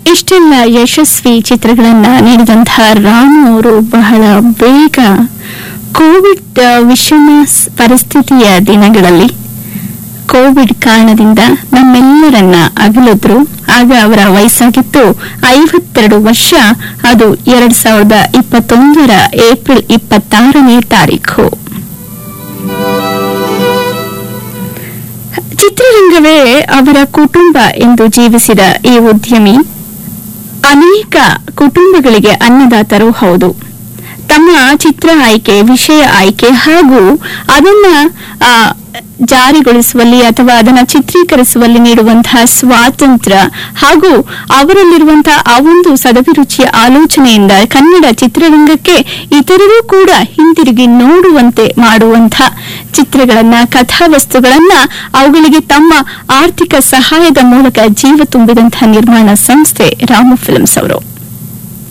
ಇಷ್ಟೆಲ್ಲ ಯಶಸ್ವಿ ಚಿತ್ರಗಳನ್ನ ನೀಡಿದಂತಹ ರಾಮು ಅವರು ಬಹಳ ಬೇಗ ಕೋವಿಡ್ ಆ, ವಿಷಮ ಸ್- ಪರಿಸ್ಥಿತಿಯ ದಿನಗಳಲ್ಲಿ ಕೋವಿಡ್ ಕಾರಣದಿಂದ ನಮ್ಮೆಲ್ಲರನ್ನ ಅಗಲಿದ್ರು ಆಗ ಅವರ ವಯಸ್ಸಾಗಿತ್ತು ಐವತ್ತೆರಡು ವರ್ಷ ಅದು ಎರಡ್ ಸಾವಿರದ ಇಪ್ಪತ್ತೊಂದರ ಏಪ್ರಿಲ್ ಇಪ್ಪತ್ತಾರನೇ ತಾರೀಖು ಚಿತ್ರರಂಗವೇ ಅವರ ಕುಟುಂಬ ಎಂದು ಜೀವಿಸಿದ ಈ ಉದ್ಯಮಿ ಅನೇಕ ಕುಟುಂಬಗಳಿಗೆ ಅನ್ನದಾತರೂ ಹೌದು ತಮ್ಮ ಚಿತ್ರ ಆಯ್ಕೆ ವಿಷಯ ಆಯ್ಕೆ ಹಾಗೂ ಅದನ್ನ ಆ, ಜಾರಿಗೊಳಿಸುವಲ್ಲಿ ಅಥವಾ ಅದನ್ನ ಚಿತ್ರೀಕರಿಸುವಲ್ಲಿ ನೀಡುವಂತಹ ಸ್ವಾತಂತ್ರ್ಯ ಹಾಗೂ ಅವರಲ್ಲಿರುವಂತಹ ಆ ಒಂದು ಸದಭಿರುಚಿಯ ಆಲೋಚನೆಯಿಂದ ಕನ್ನಡ ಚಿತ್ರರಂಗಕ್ಕೆ ಇತರರೂ ಕೂಡ ಹಿಂತಿರುಗಿ ನೋಡುವಂತೆ ಮಾಡುವಂತಹ ಚಿತ್ರಗಳನ್ನ ಕಥಾವಸ್ತುಗಳನ್ನ ಅವುಗಳಿಗೆ ತಮ್ಮ ಆರ್ಥಿಕ ಸಹಾಯದ ಮೂಲಕ ಜೀವ ತುಂಬಿದಂತಹ ನಿರ್ಮಾಣ ಸಂಸ್ಥೆ ರಾಮ ಫಿಲ್ಮ್ಸ್ ಅವರು